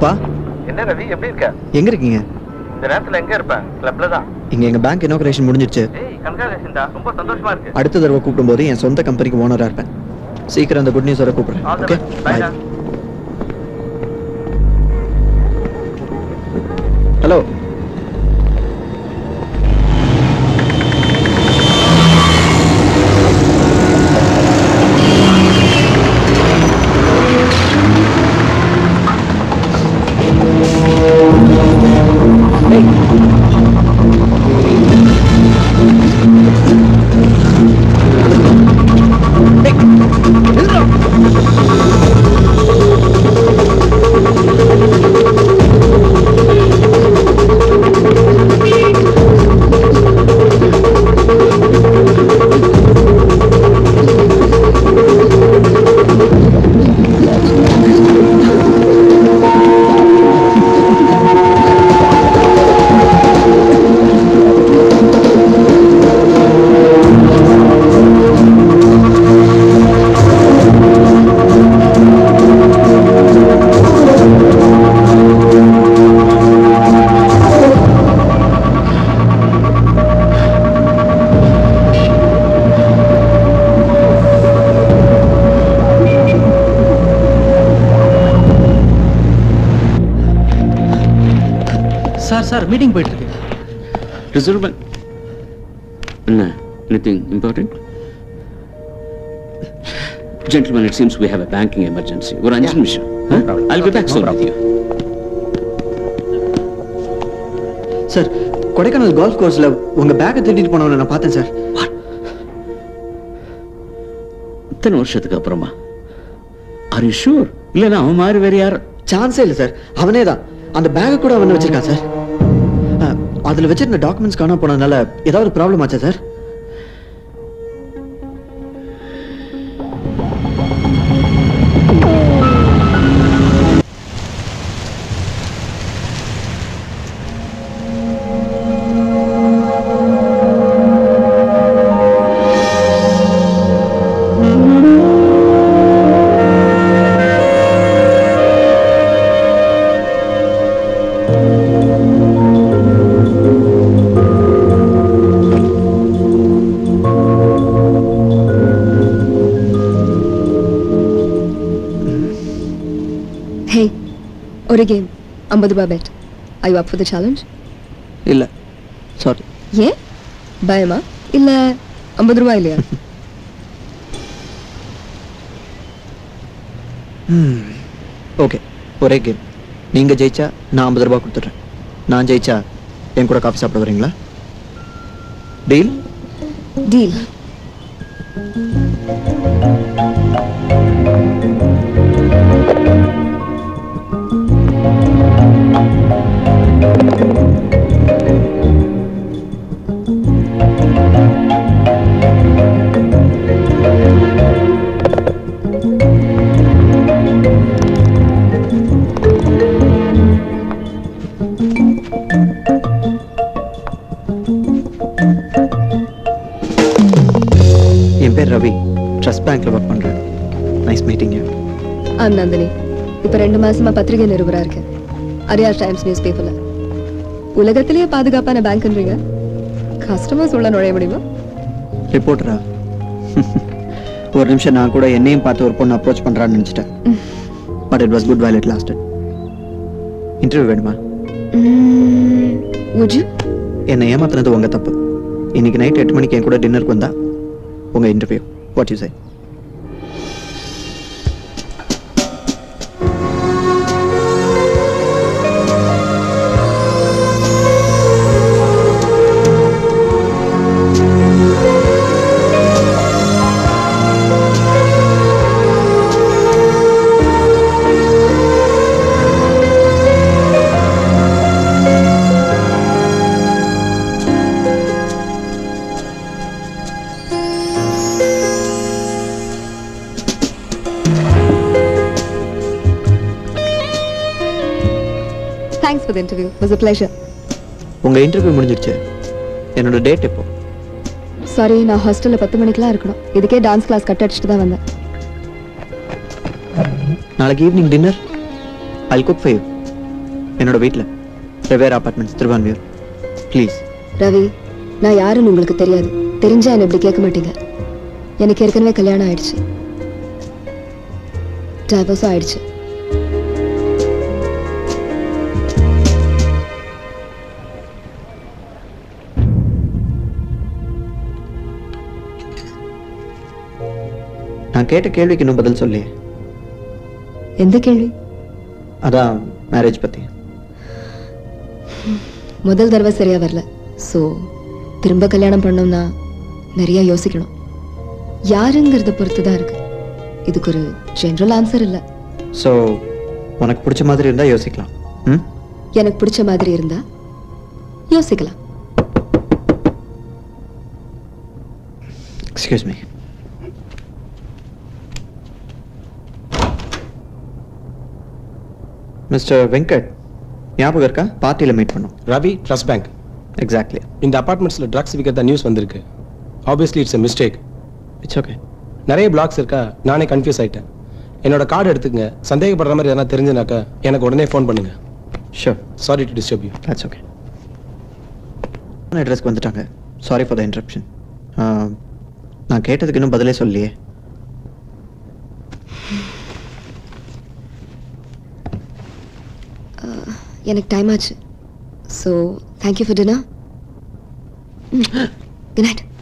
பா என்ன ரவி எப்படி இருக்க எங்க இருக்கீங்க இந்த நேரத்துல எங்க இருப்பேன் கிளப்ல தான் இங்க எங்க பேங்க் இனோகிரேஷன் முடிஞ்சிருச்சு ஏய் கங்காலேஷன்டா ரொம்ப சந்தோஷமா இருக்கு அடுத்த தடவை கூப்பிடும்போது என் சொந்த கம்பெனிக்கு ஓனரா இருப்பேன் சீக்கிரம் அந்த குட் நியூஸோட கூப்பிடுறேன் All the okay best. Bye, bye டா. ஹலோ சார் சார் மீட்டிங் போயிட்டு இருக்கு ரிசர்வ் பேங்க் என்ன anything important Gentlemen, it seems we have a banking emergency. ஒரு அஞ்சு நிமிஷம் Huh? I'll be back soon with you. Sir Kodaikanal golf கோர்ஸ்ல உங்க பேக்கை திருடிட்டு போனவனை நான் பார்த்தேன் சார் இத்தனை வருஷத்துக்கு அப்புறமா ஆர் யூ ஷூர் இல்லைன்னா அவன் மாதிரி வேற யார் சான்ஸே இல்லை சார் அவனே தான் அந்த பேக்கை கூட அவன் வச்சிருக்கான் சார் அஹ், அதுல வச்சிருந்த டாக்குமெண்ட்ஸ் காணாம போனதுனால ஏதாவது ப்ராப்ளம் ஆச்சா சார் ஹே ஒரு கேம் ஐம்பது ரூபாய் bet I up for the challenge இல்ல சாரி ஏன் பயமா இல்ல ஐம்பது ரூபாய் இல்லையா ஓகே ஒரே கேம் நீங்க ஜெயிச்சா நான் ஐம்பது ரூபாய் கொடுத்துட்றேன் நான் ஜெயிச்சா என் கூட காஃபி சாப்பிட வரீங்களா டீல் டீல் என் பேர் ரவி ட்ரஸ்ட் பேங்க்ல ஒர்க் பண்றேன் nice meeting you am Nandini இப்ப ரெண்டு மாசமா பத்திரிகை நிருபரா இருக்கேன் அரியார் டைம்ஸ் நியூஸ் பேப்பர்ல உலகத்திலேயே பாதுகாப்பான பேங்க்ன்றீங்க கஸ்டமர்ஸ் உள்ள நுழைய முடியுமா ரிப்போர்ட்டரா ஒரு நிமிஷம் நான் கூட என்னையும் பார்த்து ஒரு பொண்ணு அப்ரோச் பண்றான்னு நினைச்சிட்டேன் but it was good while it lasted interview வேணுமா would you என்னை ஏமாத்துனது உங்க தப்பு இன்னைக்கு நைட் எட்டு மணிக்கு என் கூட டின்னருக்கு வந்தா உங்க interview what you say thanks for the interview was a pleasure உங்க இன்டர்வியூ முடிஞ்சிடுச்சு என்னோட டேட் எப்போ சாரி நான் ஹாஸ்டல்ல பத்து மணிக்கெல்லாம் இருக்கணும் இதுக்கே டான்ஸ் கிளாஸ் கட் அடிச்சுட்டு தான் வந்தேன் நாளைக்கு evening dinner I cook five என்னோட வீட்டில் வெவ்வேறு அப்பார்ட்மெண்ட்ஸ் திருவான்மியூர் ப்ளீஸ் ரவி நான் யாருன்னு உங்களுக்கு தெரியாது தெரிஞ்சா என்ன இப்படி கேட்க மாட்டீங்க எனக்கு ஏற்கனவே கல்யாணம் ஆயிடுச்சு டைவர்ஸும் ஆயிடுச்சு நான் கேட்ட கேள்விக்கு இன்னும் பதில் சொல்லியே எந்த கேள்வி அதான் மேரேஜ் பற்றி முதல் தடவை சரியா வரல ஸோ திரும்ப கல்யாணம் பண்ணோம்னா நிறைய யோசிக்கணும் யாருங்கிறத பொறுத்து தான் இருக்கு இதுக்கு ஒரு ஜென்ரல் ஆன்சர் இல்லை ஸோ உனக்கு பிடிச்ச மாதிரி இருந்தால் யோசிக்கலாம் ம் எனக்கு பிடிச்ச மாதிரி இருந்தா யோசிக்கலாம் எக்ஸ்கியூஸ் மீ மிஸ்டர் வெங்கட் ஞாபகம் இருக்கா பார்ட்டியில் மீட் பண்ணோம் ரவி ட்ரஸ்ட் பேங்க் எக்ஸாக்ட்லி இந்த அபார்ட்மெண்ட்ஸில் ட்ரக்ஸ் விற்கிறதா நியூஸ் வந்திருக்கு obviously it's a mistake it's okay நிறைய பிளாக்ஸ் இருக்கா நானே கன்ஃபியூஸ் ஆயிட்டேன் என்னோட கார்டு எடுத்துக்கங்க சந்தேகப்படுற மாதிரி எதனா தெரிஞ்சுனாக்கா எனக்கு உடனே ஃபோன் பண்ணுங்க sure sorry to disturb you that's okay அட்ரஸ்க்கு வந்துட்டாங்க சாரி ஃபார் த இன்ட்ரப்ஷன் நான் கேட்டதுக்கு இன்னும் பதிலே சொல்லலையே எனக்கு டைம் ஆச்சு so thank you for dinner good night